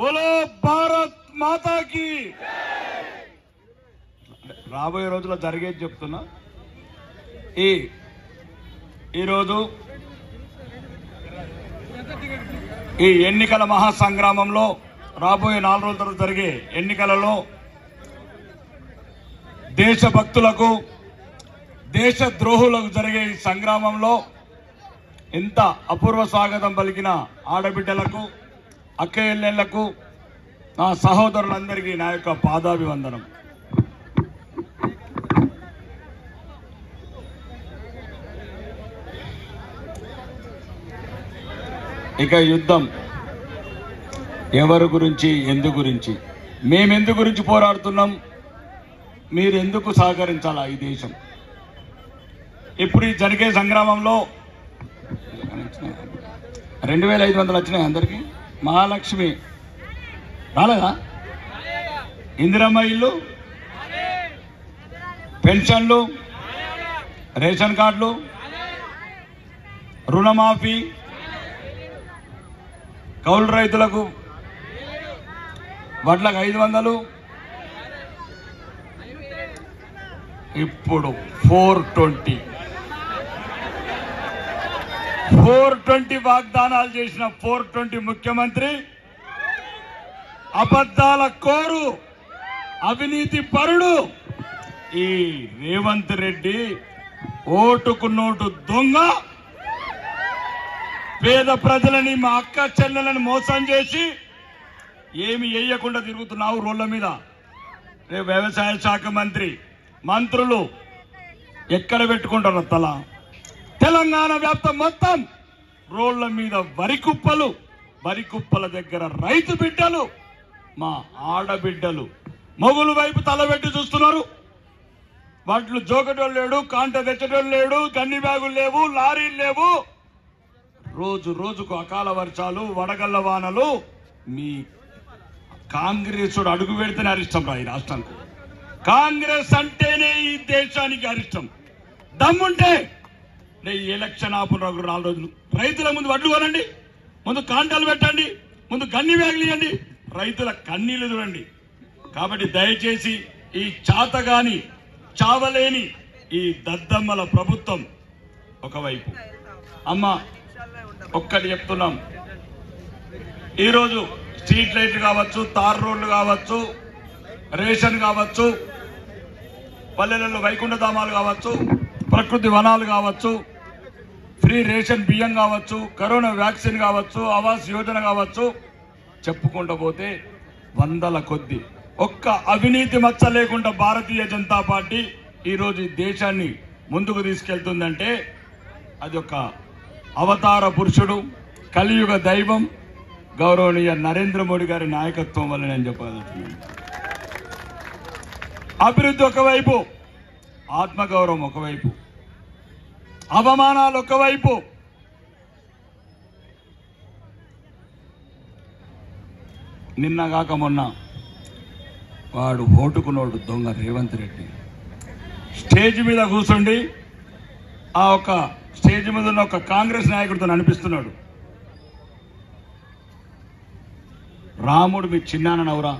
బోలో భారత్ మాతాకి రాబోయే రోజుల్లో జరిగేది చెప్తున్నా ఈ ఈరోజు ఈ ఎన్నికల మహాసంగ్రామంలో రాబోయే నాలుగు రోజుల తర్వాత జరిగే ఎన్నికలలో దేశభక్తులకు దేశ ద్రోహులకు జరిగే ఈ సంగ్రామంలో ఎంత అపూర్వ స్వాగతం పలికిన ఆడబిడ్డలకు అక్కయ్యలకు నా సహోదరులందరికీ నా యొక్క పాదాభివందనం ఇక యుద్ధం ఎవరి గురించి ఎందు గురించి మేమెందు గురించి పోరాడుతున్నాం మీరు ఎందుకు సహకరించాలా ఈ దేశం ఇప్పుడు ఈ జరిగే సంగ్రామంలో రెండు వేల ఐదు వందలు వచ్చినాయి అందరికి మహాలక్ష్మి రాలేదా ఇందిరమ్మ ఇల్లు పెన్షన్లు రేషన్ కార్డులు రుణమాఫీ కౌలు రైతులకు వడ్లకు ఐదు వందలు ఇప్పుడు ఫోర్ ట్వంటీ ఫోర్ ట్వంటీ వాగ్దానాలు చేసిన ఫోర్ ట్వంటీ ముఖ్యమంత్రి అబద్ధాల కోరు అవినీతి పరుడు ఈ రేవంత్ రెడ్డి ఓటుకు నోటు దొంగ పేద ప్రజలని మా అక్క చెల్లెలని మోసం చేసి ఏమి వేయకుండా తిరుగుతున్నావు రోడ్ల మీద రేపు వ్యవసాయ శాఖ మంత్రి మంత్రులు ఎక్కడ పెట్టుకుంటారు తల తెలంగాణ వ్యాప్తం మొత్తం రోడ్ల మీద వరి కుప్పలు వరి కుప్పల దగ్గర రైతు బిడ్డలు మా ఆడబిడ్డలు మొగులు వైపు తలబెట్టి చూస్తున్నారు వాటిలో జోకటోళ్ళు లేడు కాంట తెచ్చటోళ్ళు లేడు గన్ని బ్యాగులు లేవు లారీలు లేవు రోజు రోజుకు అకాల వర్షాలు వడగళ్ల వానలు మీ కాంగ్రెస్ అడుగు పెడితేనే అరిష్టం రా ఈ రాష్ట్రానికి కాంగ్రెస్ అంటేనే ఈ దేశానికి అరిష్టం దమ్ముంటే నే ఈ ఎలక్షన్ ఆపున నాలుగు రోజులు రైతుల ముందు వడ్లు కొనండి ముందు కాంటాలు పెట్టండి ముందు గన్ని బ్యాగులు ఇవ్వండి రైతుల కన్నీళ్లు చూడండి కాబట్టి దయచేసి ఈ చాతగాని చావలేని ఈ దద్దమ్మల ప్రభుత్వం ఒకవైపు అమ్మ ఒక్కటి చెప్తున్నాం ఈరోజు స్ట్రీట్ లైట్లు కావచ్చు తార్ రోడ్లు కావచ్చు రేషన్ కావచ్చు పల్లెలలో వైకుంఠ ధామాలు కావచ్చు ప్రకృతి వనాలు కావచ్చు ఫ్రీ రేషన్ బియ్యం కావచ్చు కరోనా వ్యాక్సిన్ కావచ్చు ఆవాస్ యోజన కావచ్చు చెప్పుకుంటూ పోతే వందల కొద్ది ఒక్క అవినీతి మచ్చ లేకుండా భారతీయ జనతా పార్టీ ఈరోజు ఈ దేశాన్ని ముందుకు తీసుకెళ్తుందంటే అది ఒక అవతార పురుషుడు కలియుగ దైవం గౌరవనీయ నరేంద్ర మోడీ గారి నాయకత్వం వల్ల నేను చెప్పగలుగుతున్నాను అభివృద్ధి ఒకవైపు ఆత్మగౌరవం ఒకవైపు అవమానాలు ఒకవైపు నిన్నగాక మొన్న వాడు ఓటుకున్నోడు దొంగ రేవంత్ రెడ్డి స్టేజ్ మీద కూర్చుండి ఆ ఒక స్టేజ్ మీద ఉన్న ఒక కాంగ్రెస్ నాయకుడితో అనిపిస్తున్నాడు రాముడు మీ చిన్నాననవరా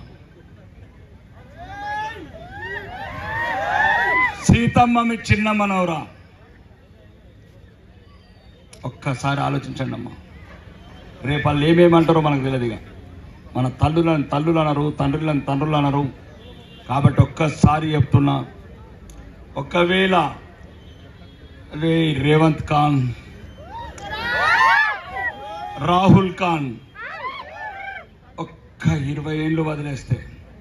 సీతమ్మ మీ చిన్నమ్మనవరా ఒక్కసారి ఆలోచించండి అమ్మా రేపు వాళ్ళు ఏమేమంటారో మనకు తెలియదు ఇక మన తల్లులను తల్లులు అనరు తండ్రులను తండ్రులు అనరు కాబట్టి ఒక్కసారి చెప్తున్నా ఒకవేళ రే రేవంత్ ఖాన్ రాహుల్ ఖాన్ ఒక్క ఇరవై ఏళ్ళు వదిలేస్తే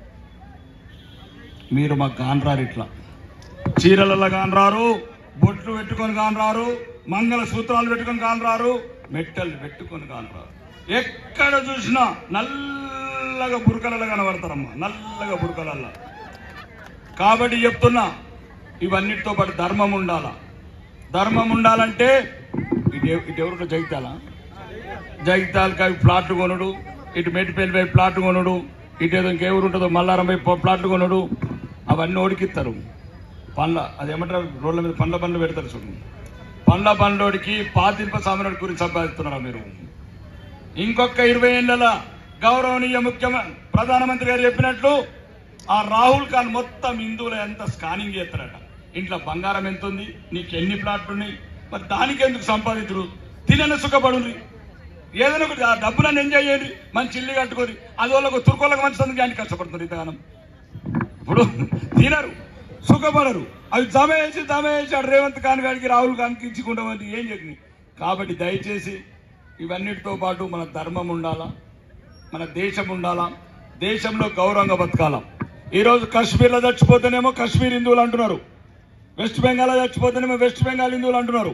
మీరు మాకు కానరారు ఇట్లా చీరలలో కానరారు బొట్లు పెట్టుకొని కానరారు మంగళ సూత్రాలు పెట్టుకొని కానరారు మెట్టలు పెట్టుకొని కానరారు ఎక్కడ చూసినా నల్లగా బురకలలో కనబడతారమ్మా నల్లగా బురకలల్లో కాబట్టి చెప్తున్నా ఇవన్నిటితో పాటు ధర్మం ఉండాలా ధర్మం ఉండాలంటే ఇటు ఎవ- ఇటు ఎవరు జగిత్యాలా జగిత్యాలకి అవి ప్లాట్లు కొనుడు ఇటు మెట్టిపల్లి వైపు ప్లాట్ కొనుడు ఇటు ఏదో ఇంకెవరు ఉంటుందో మల్లారం వైపు ప్లాట్లు కొనుడు అవన్నీ ఓడికిస్తారు పండ్ల అదేమంటారు రోడ్ల మీద పండ్ల బండ్లు పెడతారు చూడండి పండ్ల బండ్లోడికి పాతింప సామాన్యుడి గురించి సంపాదిస్తున్నారా మీరు ఇంకొక ఇరవై ఏళ్ళ గౌరవనీయ ముఖ్యమంత్రి ప్రధానమంత్రి గారు చెప్పినట్లు ఆ రాహుల్ ఖాన్ మొత్తం హిందువుల ఎంత స్కానింగ్ చేస్తారట ఇంట్లో బంగారం ఎంత ఉంది నీకు ఎన్ని ప్లాట్లు ఉన్నాయి మరి దానికి ఎందుకు సంపాదించరు తినని సుఖపడుంది ఏదైనా ఒకటి ఆ డబ్బులను ఎంజాయ్ చేయండి మంచి ఇల్లు కట్టుకొని అది వాళ్ళకు తుర్కోళ్ళకి మంచిది కానీ కష్టపడుతుంది ఇంతగానం ఇప్పుడు తినరు సుఖపడరు అవి జమ వేసి జమ వేసి అటు రేవంత్ ఖాన్ గారికి రాహుల్ ఖాన్కి ఇచ్చుకుంటామని ఏం చెప్పి కాబట్టి దయచేసి ఇవన్నిటితో పాటు మన ధర్మం ఉండాలా మన దేశం ఉండాలా దేశంలో గౌరవంగా బతకాలా ఈరోజు కాశ్మీర్లో చచ్చిపోతేనేమో కాశ్మీర్ హిందువులు అంటున్నారు వెస్ట్ బెంగాల్లో చచ్చిపోతేనేమో వెస్ట్ బెంగాల్ హిందువులు అంటున్నారు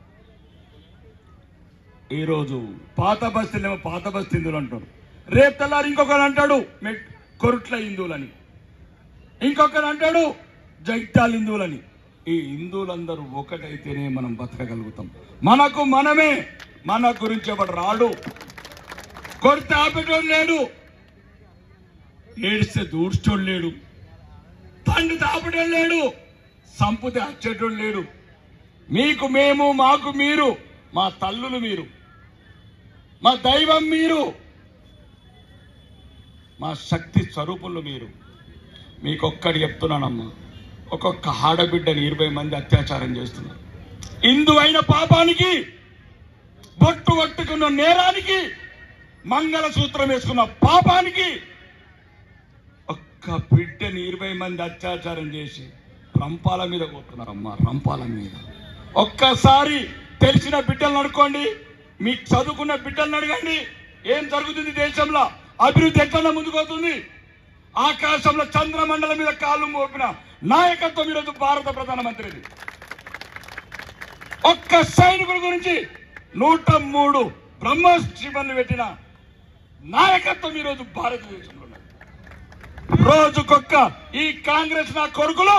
ఈరోజు పాత బస్తీలేమో పాత బస్తీ హిందువులు అంటున్నారు రేపు తెల్లారి ఇంకొకరు అంటాడు మెట్ కొరుట్ల హిందువులని ఇంకొకరు అంటాడు జైత్యాల హిందువులని ఈ హిందువులందరూ ఒకటైతేనే మనం బతకగలుగుతాం మనకు మనమే మన గురించి ఎవడు రాడు కొడితే ఆపేటోడు లేడు ఏడిస్తే దూడ్చోడు లేడు తండ్రి ఆపటోడు లేడు సంపుతే అచ్చేటోడు లేడు మీకు మేము మాకు మీరు మా తల్లులు మీరు మా దైవం మీరు మా శక్తి స్వరూపులు మీరు మీకు ఒక్కటి చెప్తున్నానమ్మా ఒక్కొక్క ఆడబిడ్డని ఇరవై మంది అత్యాచారం చేస్తున్నారు ఇందు అయిన పాపానికి బొట్టు కొట్టుకున్న నేరానికి మంగళసూత్రం వేసుకున్న పాపానికి ఒక్క బిడ్డని ఇరవై మంది అత్యాచారం చేసి రంపాల మీద పోతున్నారమ్మా రంపాల మీద ఒక్కసారి తెలిసిన బిడ్డలను అడుకోండి మీకు చదువుకున్న బిడ్డలను అడగండి ఏం జరుగుతుంది దేశంలో అభివృద్ధి ఎట్లా ముందుకు పోతుంది ఆకాశంలో చంద్రమండలం మీద కాళ్ళు మోపిన నాయకత్వం ఈరోజు భారత ప్రధానమంత్రిది ఒక్క సైనికుడి గురించి నూట మూడు బ్రహ్మశివన్లు పెట్టిన నాయకత్వం ఈరోజు భారతదేశంలో ఉన్నది. రోజుకొక్క ఈ కాంగ్రెస్ నా కొడుకులు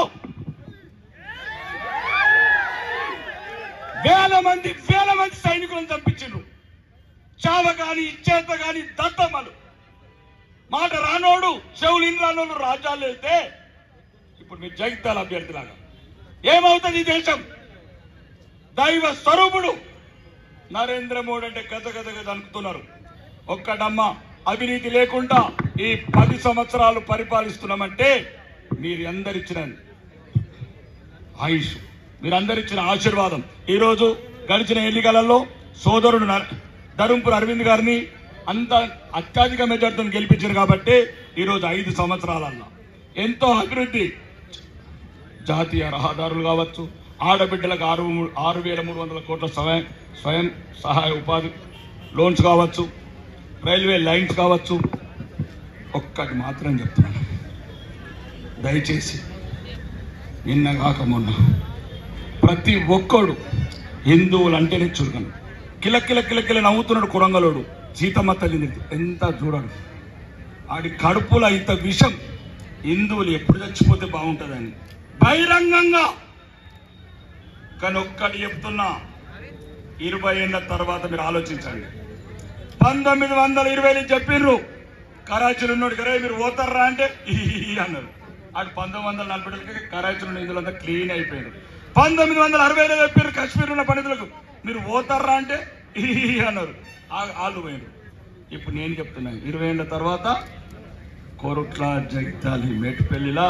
వేల మంది వేల మంది సైనికులను చంపించిండ్రు చావ గాని ఇచ్చేత గాని దత్తమ్మలు మాట రానోడు చెవులు రానోడు రాజ్యాలు వెళ్తే ఇప్పుడు మీరు జగిత్యాల అభ్యర్థిలాగా ఏమవుతుంది ఈ దేశం దైవ స్వరూపుడు నరేంద్ర మోడీ అంటే గత గత గత అనుకుతున్నారు ఒక్కటమ్మ అవినీతి లేకుండా ఈ పది సంవత్సరాలు పరిపాలిస్తున్నామంటే మీరు అందరిచ్చిన ఆయుష్ మీరందరిచ్చిన ఆశీర్వాదం ఈరోజు గడిచిన ఎన్నికలలో సోదరుడు నర- ధర్మపురి అరవింద్ గారిని అంత అత్యధిక మెజార్టీతో గెలిపించారు కాబట్టి ఈరోజు ఐదు సంవత్సరాలల్లో ఎంతో అభివృద్ధి జాతీయ రహదారులు కావచ్చు ఆడబిడ్డలకు ఆరు మూ- ఆరు వేల మూడు వందల కోట్ల స్వయం స్వయం సహాయ ఉపాధి లోన్స్ కావచ్చు రైల్వే లైన్స్ కావచ్చు ఒక్కటి మాత్రం చెప్తున్నాను దయచేసి నిన్న కాక మొన్న ప్రతి ఒక్కడు హిందువులు అంటేనే చురుకను కిల కిల కిల కిల నవ్వుతున్నాడు కురంగలోడు సీతమ్మ తల్లిని ఎంత చూడడు ఆడి కడుపులో ఇంత విషం హిందువులు ఎప్పుడు చచ్చిపోతే బాగుంటుందని బహిరంగంగా కానీ ఒక్కటి చెప్తున్నా ఇరవై ఏళ్ళ తర్వాత మీరు ఆలోచించండి పంతొమ్మిది వందల ఇరవైలో చెప్పిండ్రు కరాచీలో ఉన్నాడు కదా మీరు పోతారా అంటే ఈ అన్నారు అటు పంతొమ్మిది వందల నలభై కరాచీలో నిధులంతా క్లీన్ అయిపోయారు పంతొమ్మిది వందల అరవైలో చెప్పారు కాశ్మీర్ ఉన్న పండితులకు మీరు పోతారా అంటే ఈ అన్నారు ఆ- వాళ్ళు పోయారు ఇప్పుడు నేను చెప్తున్నా ఇరవై ఏళ్ళ తర్వాత కోరుట్ల జగిత్యాలి మేటుపల్లిలా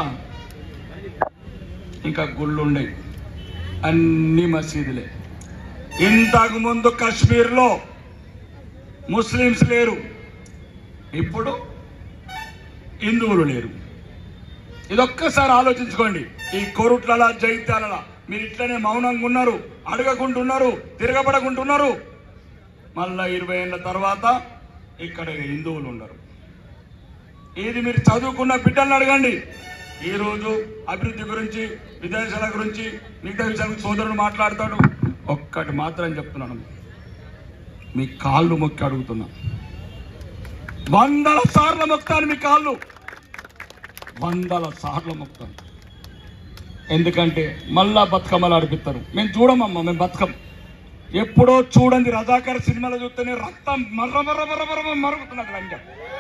ఇంకా గుళ్ళు ఉండేవి అన్ని మసీదులే ఇంతకు ముందు కాశ్మీర్లో ముస్లిమ్స్ లేరు ఇప్పుడు హిందువులు లేరు ఇదొక్కసారి ఆలోచించుకోండి ఈ కోరుట్ల జైత్యాల మీరు ఇట్లనే మౌనంగా ఉన్నారు అడగకుంటున్నారు తిరగబడకుంటున్నారు మళ్ళా ఇరవై ఏళ్ళ తర్వాత ఇక్కడ హిందువులు ఉండరు ఇది మీరు చదువుకున్న బిడ్డలను అడగండి ఈ రోజు అభివృద్ధి గురించి విదేశాల గురించి మిగతా విషయాల గురించి సోదరుడు మాట్లాడతాడు ఒక్కటి మాత్రం చెప్తున్నాను మీ కాళ్ళు మొక్కి అడుగుతున్నా వందల సార్లు మొక్తాను మీ కాళ్ళు వందల సార్లు మొక్తాను ఎందుకంటే మళ్ళా బతుకమ్మలు ఆడిపిస్తారు మేము చూడమమ్మా మేము బతుకం ఎప్పుడో చూడండి రజాకర్ సినిమాలో చూస్తేనే రక్తం మర్ర మర్ర మర్ర మర్ర మరుగుతున్నది రంగ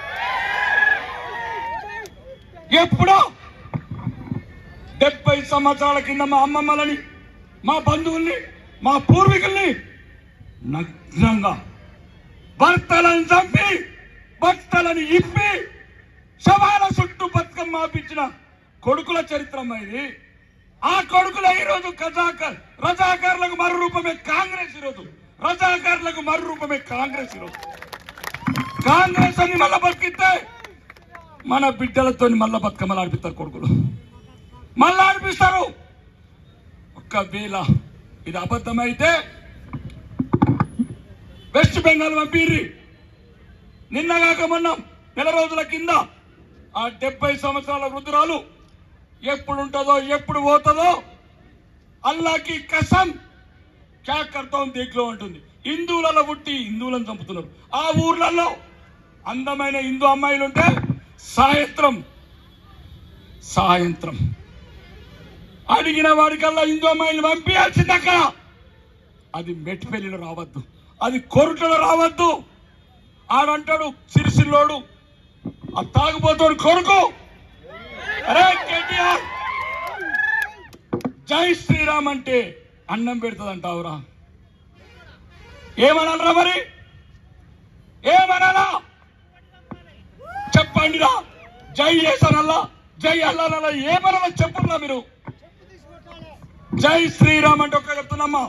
ఎప్పుడో డెబ్బై సంవత్సరాల కింద మా అమ్మమ్మలని మా బంధువుల్ని మా పూర్వీకుల్ని నగ్నంగా భర్తలను చంపి బట్టలను ఇప్పి శవాల చుట్టూ బతుకమ్మ ఆపించిన కొడుకుల చరిత్రమ్మ ఇది ఆ కొడుకుల ఈరోజు కజాకర్ రజాకారులకు మరు రూపమే కాంగ్రెస్ ఈరోజు రజాకారులకు మరు రూపమే కాంగ్రెస్ ఈరోజు కాంగ్రెస్ అని మళ్ళా బతికితే మన బిడ్డలతో మళ్ళా బతుకమ్మలు ఆడిపిస్తారు కొడుకులు మళ్ళా ఆడిపిస్తారు ఒక్కవేళ ఇది అబద్ధమైతే వెస్ట్ బెంగాల్ పంపిర్రి నిన్నగాక మొన్న నెల రోజుల కింద ఆ డెబ్బై సంవత్సరాల వృద్ధురాలు ఎప్పుడు ఉంటుందో ఎప్పుడు పోతుందో అల్లాకి కసం క్యా కర్తాం దేక్లో ఉంటుంది హిందువులలో పుట్టి హిందువులను చంపుతున్నారు ఆ ఊర్లలో అందమైన హిందూ అమ్మాయిలు ఉంటే సాయంత్రం సాయంత్రం అడిగిన వాడికల్లా హిందూ అమ్మాయిలు పంపించాల్సింది అక్కడ అది మెట్టిపెల్లిలో రావద్దు అది కొరుటలో రావద్దు ఆడంటాడు సిరిసిల్లోడు ఆ తాగుబోతోడు కొడుకు అరే కేటీఆర్ జై శ్రీరామ్ అంటే అన్నం పెడుతుంది అంటావురా ఏమనాలరా మరి ఏమనాలా చెప్పండిరా జై చేశానల్లా జై అల్లానల్లా ఏమనాలా చెప్పురా మీరు జై శ్రీరామ్ అంటే ఒక్క చెప్తున్నామ్మా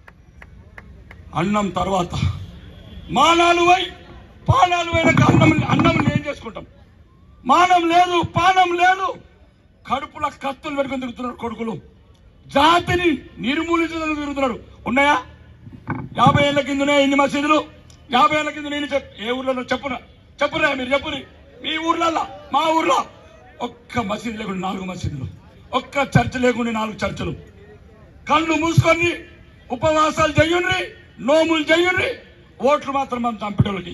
అన్నం తర్వాత మానాలు వై పానాలు అయినాక అన్నం అన్నం ఏం చేసుకుంటాం మానం లేదు పానం లేదు కడుపుల కత్తులు పెట్టుకొని తిరుగుతున్నారు కొడుకులు జాతిని నిర్మూలించడానికి తిరుగుతున్నారు ఉన్నాయా యాభై ఏళ్ళ కింద ఉన్నాయి ఎన్ని మసీదులు యాభై ఏళ్ళ కింద నేను చెప్ ఏ ఊర్లలో చెప్పురా చెప్పురా మీరు చెప్పురి మీ ఊర్లల్లో మా ఊర్లో ఒక్క మసీదు లేకుండా నాలుగు మసీదులు ఒక్క చర్చ్ లేకుండా నాలుగు చర్చలు కళ్ళు మూసుకొని ఉపవాసాలు చెయ్యండి నోములు చెయ్యండి ఓట్లు మాత్రం మనం చంపేటోళ్ళకి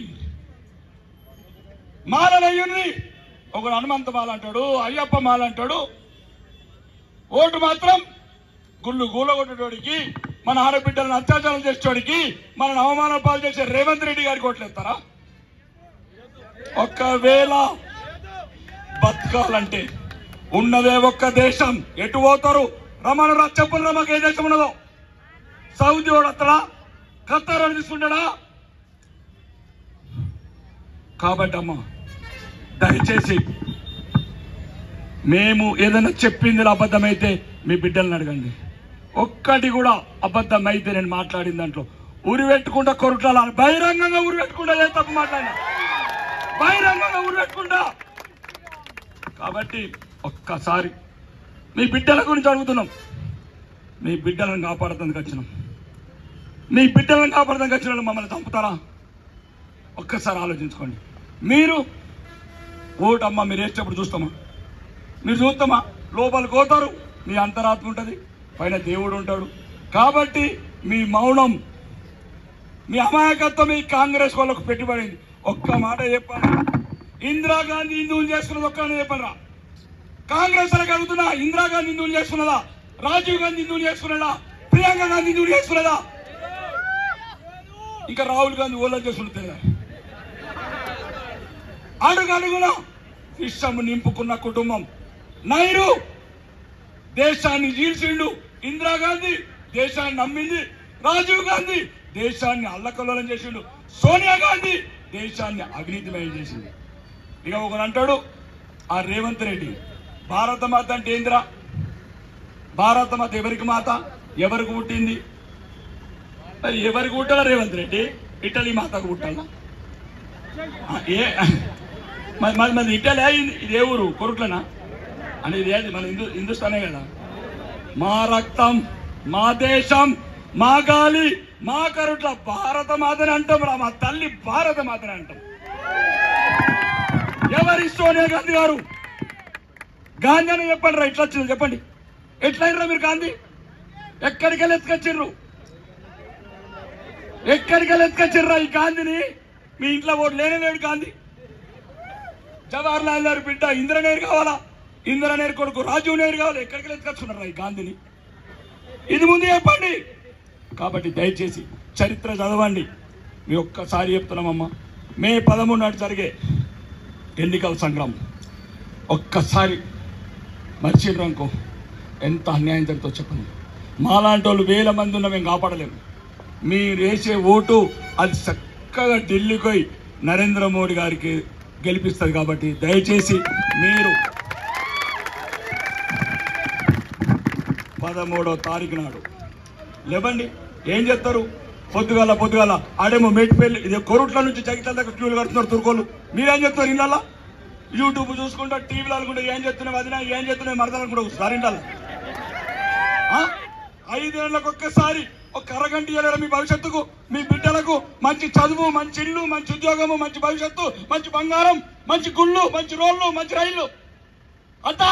మాలలు అయ్యండి ఒకడు హనుమంత మాల అంటాడు అయ్యప్ప మాల అంటాడు ఓటు మాత్రం గుళ్ళు గూలగొట్టేటోడికి మన ఆడబిడ్డలను అత్యాచారం చేసేటోడికి మన అవమాన పాలు చేసే రేవంత్ రెడ్డి గారికి ఓట్లేస్తారా ఒక్కవేళ బతకాలంటే ఉన్నదే ఒక్క దేశం ఎటు పోతారు రమణ చెప్పులు మాకు ఏ దేశం ఉన్నదో సౌదీ వాడు అత్తడా ఖత్తర్ అని తీసుకుంటాడా కాబట్టి అమ్మ దయచేసి మేము ఏదైనా చెప్పింది అబద్ధమైతే మీ బిడ్డల్ని అడగండి ఒక్కటి కూడా అబద్ధం అయితే నేను మాట్లాడిన దాంట్లో ఉరి పెట్టుకుంటా కొరుటాల బహిరంగంగా ఉరి పెట్టుకుంటా ఏ తప్పు మాట్లాడినా బహిరంగంగా ఉరి పెట్టుకుంటా కాబట్టి ఒక్కసారి మీ బిడ్డల గురించి అడుగుతున్నాం మీ బిడ్డలను కాపాడటానికి వచ్చినాం మీ బిడ్డలను కాపాడటానికి వచ్చిన వాళ్ళు మమ్మల్ని చంపుతారా ఒక్కసారి ఆలోచించుకోండి మీరు ఓటమ్మ మీరు వేసేటప్పుడు చూస్తామా మీరు చూస్తామా లోపలికి పోతారు మీ అంతరాత్మ ఉంటుంది పైన దేవుడు ఉంటాడు కాబట్టి మీ మౌనం మీ అమాయకత్వం ఈ కాంగ్రెస్ వాళ్ళకు పెట్టుబడింది ఒక్క మాట చెప్పాను ఇందిరాగాంధీ హిందువులు చేసుకున్నది ఒక్క చెప్పరా కాంగ్రెస్ వాళ్ళకి అడుగుతున్నా ఇందిరాగాంధీ హిందువులు చేసుకున్నదా రాజీవ్ గాంధీ హిందువులు చేసుకున్నదా ప్రియాంక గాంధీ హిందువులు చేసుకున్నదా ఇంకా రాహుల్ గాంధీ ఓలా చేసుకుంటుంది అడుగడుగున విషము నింపుకున్న కుటుంబం నైరు దేశాన్ని చీల్చిండు ఇందిరాగాంధీ దేశాన్ని నమ్మింది రాజీవ్ గాంధీ దేశాన్ని అల్లకల్లోలం చేసిండు సోనియా గాంధీ దేశాన్ని అవినీతిమయం చేసింది ఇక ఒకడు అంటాడు ఆ రేవంత్ రెడ్డి భారత మాత అంటే ఏందిరా భారత మాత ఎవరికి మాత ఎవరికి పుట్టింది మరి ఎవరికి పుట్టాలా రేవంత్ రెడ్డి ఇటలీ మాతకు పుట్టాలా ఆ, ఏ మరి మరి మరి ఇటలీ అయింది ఇది ఏ ఊరు కొరుట్లనా అనేది ఏది మన హిందూ హిందుస్థానే కదా మా రక్తం మా దేశం మా గాలి మా కరుట్ల భారత మాతని అంటాం రా మా తల్లి భారత మాతని అంటాం ఎవరి సోనియా గాంధీ గారు గాంధీ అని చెప్పండి రా ఇట్లా వచ్చింది చెప్పండి ఎట్లా అయినరా మీరు గాంధీ ఎక్కడికి వెళ్ళి ఎత్తుకొచ్చిర్రు ఎక్కడికి వెళ్ళి ఎత్తుకొచ్చిర్రా ఈ గాంధీని మీ ఇంట్లో ఓటు లేనే లేడు గాంధీ జవహర్ లాల్ నెహ్రూ బిడ్డ ఇంద్రనేరు కావాలా ఇంద్రనేరు కొడుకు రాజీవ్ నెహ్రూ కావాలి ఎక్కడికి ఎత్తుకొచ్చుకున్నారా ఈ గాంధీని ఇది ముందు చెప్పండి కాబట్టి దయచేసి చరిత్ర చదవండి మీ ఒక్కసారి చెప్తున్నామమ్మా మే పదమూడు నాడు జరిగే ఎన్నికల సంగ్రామం ఒక్కసారి మర్చిడ్రనుకో ఎంత అన్యాయం జరుగుతుందో చెప్పండి మాలాంటి వాళ్ళు వేల మంది ఉన్న మేము కాపాడలేము మీరు వేసే ఓటు అది చక్కగా ఢిల్లీకి పోయి నరేంద్ర మోడీ గారికి గెలిపిస్తుంది కాబట్టి దయచేసి మీరు పదమూడో తారీఖు నాడు లేవండి ఏం చేస్తారు పొద్దుగాల పొద్దుగాల ఆడేమో మేటిపల్లి ఇది కొరుట్ల నుంచి జగిత్యాల దగ్గర క్యూలు కడుతున్నారు తుర్కోలు మీరేం చెప్తారు ఇళ్ళల్లో యూట్యూబ్ చూసుకుంటా టీవీలో అనుకుంటా ఏం చెప్తున్నాయి వదినా ఏం చెప్తున్నాయి మరదలు అనుకుంటా సార్ ఇంటాల ఐదేళ్లకు ఒక్కసారి ఒక అరగంట ఇవ్వలేరు మీ భవిష్యత్తుకు మీ బిడ్డలకు మంచి చదువు మంచి ఇల్లు మంచి ఉద్యోగము మంచి భవిష్యత్తు మంచి బంగారం మంచి గుళ్ళు మంచి రోడ్లు మంచి రైళ్లు అంతా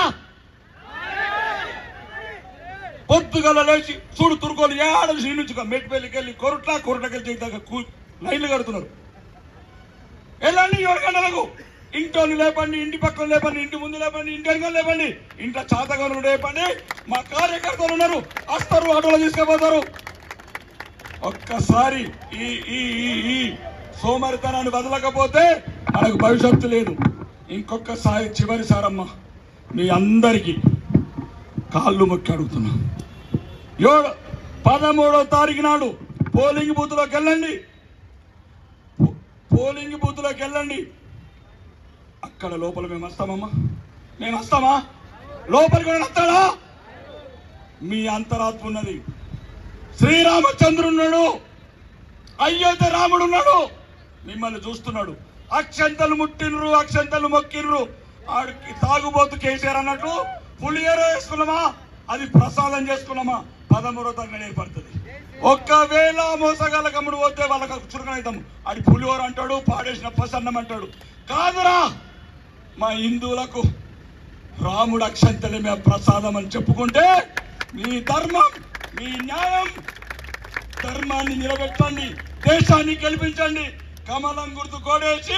పొద్దుగల లేచి చూడు తురుకోలు ఏడ శ్రీనుంచుగా మెట్టిపల్లికి వెళ్ళి కొరట్ల కొరటకెళ్ళి చేద్దాక లైన్లు కడుతున్నారు వెళ్ళండి ఏడు గంటలకు ఇంటోళ్ళు లేపండి ఇంటి పక్కన లేపండి ఇంటి ముందు లేపండి ఇంటి వెనకాల లేపండి ఇంట్లో చాతగాను లేపండి మా కార్యకర్తలు ఉన్నారు వస్తారు ఆటోలో తీసుకుపోతారు ఒక్కసారి ఈ ఈ ఈ ఈ సోమరితనాన్ని వదలకపోతే మనకు భవిష్యత్తు లేదు ఇంకొకసారి చివరిసారమ్మా మీ అందరికీ కాళ్ళు మొక్కి అడుగుతున్నా ఏడు పదమూడో తారీఖు నాడు పోలింగ్ బూత్లోకి వెళ్ళండి పో- పోలింగ్ బూత్లోకి వెళ్ళండి అక్కడ లోపల మేము వస్తామమ్మా మేము వస్తామా లోపలికి కూడా వస్తాడా మీ అంతరాత్మ ఉన్నది శ్రీరామచంద్రున్నాడు అయోధ్య రాముడు ఉన్నాడు మిమ్మల్ని చూస్తున్నాడు అక్షంతలు ముట్టినరు అక్షంతలు మొక్కినరు ఆడికి తాగుబోతు కేసీఆర్ అన్నట్టు పులిహోర వేసుకున్నామా అది ప్రసాదం చేసుకున్నామా పదమూడో తారీఖున ఏర్పడుతుంది ఒక్కవేళ మోసగాళ్ళ కమ్ముడు పోతే వాళ్ళకి చురుకనవుతాం అది పులిహోర అంటాడు పాడేసిన పసన్నం అంటాడు కాదురా మా హిందువులకు రాముడు అక్షంతలే మేము ప్రసాదం అని చెప్పుకుంటే మీ ధర్మం మీ న్యాయం ధర్మాన్ని నిలబెట్టండి దేశాన్ని గెలిపించండి కమలం గుర్తు కోడేసి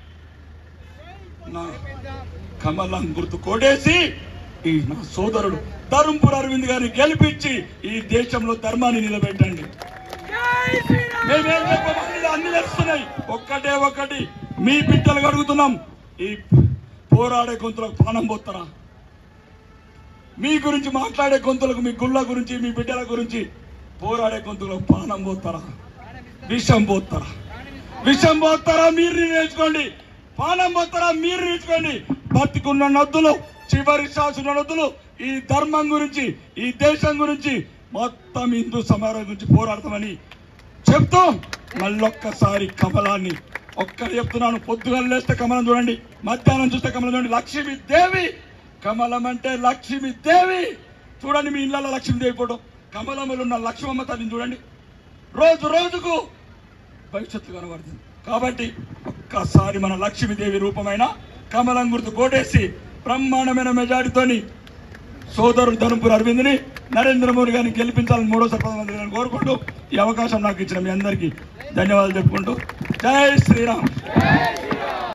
నా కమలం గుర్తు కోడేసి ఈ నా సోదరుడు ధర్మపుర అరవింద్ గారిని గెలిపించి ఈ దేశంలో ధర్మాన్ని నిలబెట్టండి మేమేం చెప్పమని అన్ని తెలుస్తున్నాయి ఒక్కటే ఒక్కటి మీ బిడ్డలు అడుగుతున్నాం ఈ పోరాడే గొంతులకు ప్రాణం పోతారా మీ గురించి మాట్లాడే గొంతులకు మీ గుళ్ళ గురించి మీ బిడ్డల గురించి పోరాడే గొంతులకు ప్రాణం పోతారా విషం పోతారా విషం పోతారా మీరు నిర్ణయించుకోండి పానం పోతారా మీరు నిర్ణయించుకోండి బతికున్న నద్దులు చివరి శాసన నద్దులు ఈ ధర్మం గురించి ఈ దేశం గురించి మొత్తం హిందూ సమాజం గురించి పోరాడతామని చెప్తూ మళ్ళొక్కసారి కమలాన్ని ఒక్కటి చెప్తున్నాను పొద్దుగల లేస్తే కమలం చూడండి మధ్యాహ్నం చూస్తే కమలం చూడండి లక్ష్మీ దేవి కమలం అంటే లక్ష్మీ దేవి చూడండి మీ ఇళ్ళలో లక్ష్మీదేవి ఫోటో కమలములు ఉన్న లక్ష్మమ్మ తల్లిని చూడండి రోజు రోజుకు భవిష్యత్తు కనబడుతుంది కాబట్టి ఒక్కసారి మన లక్ష్మీదేవి రూపమైన కమలం గుర్తు కోటేసి బ్రహ్మాండమైన మెజారిటీతోని సోదరుడు ధనుపూర్ అరవింద్ని నరేంద్ర మోడీ గారిని గెలిపించాలని మూడోసారి ప్రధానమంత్రి గారిని కోరుకుంటూ ఈ అవకాశం నాకు ఇచ్చిన మీ అందరికీ ధన్యవాదాలు చెప్పుకుంటూ జై శ్రీరామ్